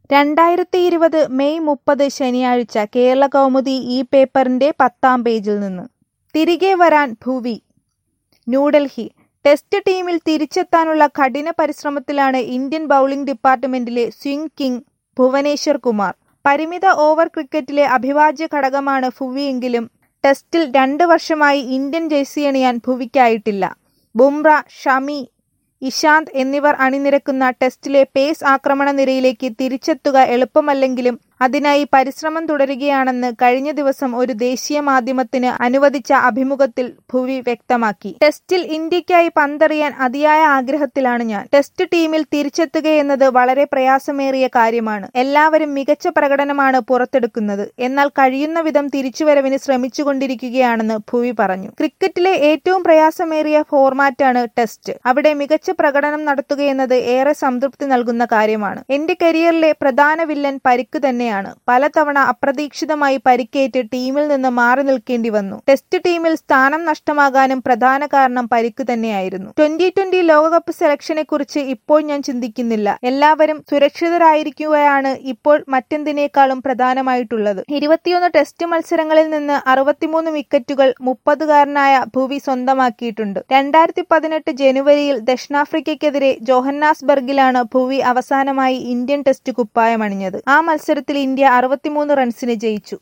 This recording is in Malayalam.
രണ്ടായിരത്തി ഇരുപത് മെയ് മുപ്പത് ശനിയാഴ്ച കേരളകൗമുദി ഈ പേപ്പറിന്റെ പത്താം പേജിൽ നിന്ന് തിരികെ വരാൻ ഭുവി ന്യൂഡൽഹി ടെസ്റ്റ് ടീമിൽ തിരിച്ചെത്താനുള്ള കഠിന പരിശ്രമത്തിലാണ് ഇന്ത്യൻ ബൗളിംഗ് ഡിപ്പാർട്ട്മെന്റിലെ സ്വിംഗ് കിങ് ഭുവനേശ്വർ കുമാർ പരിമിത ഓവർ ക്രിക്കറ്റിലെ അഭിവാജ്യ ഘടകമാണ് ഭുവിയെങ്കിലും ടെസ്റ്റിൽ രണ്ട് വർഷമായി ഇന്ത്യൻ ജേഴ്സിയണിയാൻ ഭുവിക്കായിട്ടില്ല ബുംറ ഷമി ഇഷാന്ത് എന്നിവർ അണിനിരക്കുന്ന ടെസ്റ്റിലെ പേസ് ആക്രമണ നിരയിലേക്ക് തിരിച്ചെത്തുക എളുപ്പമല്ലെങ്കിലും അതിനായി പരിശ്രമം തുടരുകയാണെന്ന് കഴിഞ്ഞ ദിവസം ഒരു ദേശീയ മാധ്യമത്തിന് അനുവദിച്ച അഭിമുഖത്തിൽ ഭുവി വ്യക്തമാക്കി ടെസ്റ്റിൽ ഇന്ത്യക്കായി പന്തെറിയാൻ അതിയായ ആഗ്രഹത്തിലാണ് ഞാൻ ടെസ്റ്റ് ടീമിൽ തിരിച്ചെത്തുകയെന്നത് വളരെ പ്രയാസമേറിയ കാര്യമാണ് എല്ലാവരും മികച്ച പ്രകടനമാണ് പുറത്തെടുക്കുന്നത് എന്നാൽ കഴിയുന്ന വിധം തിരിച്ചുവരവിന് ശ്രമിച്ചുകൊണ്ടിരിക്കുകയാണെന്ന് ഭുവി പറഞ്ഞു ക്രിക്കറ്റിലെ ഏറ്റവും പ്രയാസമേറിയ ഫോർമാറ്റാണ് ടെസ്റ്റ് അവിടെ മികച്ച പ്രകടനം നടത്തുകയെന്നത് ഏറെ സംതൃപ്തി നൽകുന്ന കാര്യമാണ് എന്റെ കരിയറിലെ പ്രധാന വില്ലൻ പരിക്ക് തന്നെയാണ് പലതവണ അപ്രതീക്ഷിതമായി പരിക്കേറ്റ് ടീമിൽ നിന്ന് മാറി നിൽക്കേണ്ടി വന്നു ടെസ്റ്റ് ടീമിൽ സ്ഥാനം നഷ്ടമാകാനും പ്രധാന കാരണം പരിക്ക് തന്നെയായിരുന്നു ട്വന്റി ട്വന്റി ലോകകപ്പ് സെലക്ഷനെ കുറിച്ച് ഇപ്പോൾ ഞാൻ ചിന്തിക്കുന്നില്ല എല്ലാവരും സുരക്ഷിതരായിരിക്കുകയാണ് ഇപ്പോൾ മറ്റെന്തിനേക്കാളും പ്രധാനമായിട്ടുള്ളത് ഇരുപത്തിയൊന്ന് ടെസ്റ്റ് മത്സരങ്ങളിൽ നിന്ന് അറുപത്തിമൂന്ന് വിക്കറ്റുകൾ മുപ്പതുകാരനായ ഭുവി സ്വന്തമാക്കിയിട്ടുണ്ട് രണ്ടായിരത്തി പതിനെട്ട് ജനുവരിയിൽ ദക്ഷിണാഫ്രിക്കയ്ക്കെതിരെ ജോഹന്നാസ്ബർഗിലാണ് ഭുവി അവസാനമായി ഇന്ത്യൻ ടെസ്റ്റ് കുപ്പായമണിഞ്ഞത് ആ മത്സരത്തിൽ ഇന്ത്യ അറുപത്തിമൂന്ന് റൺസിന് ജയിച്ചു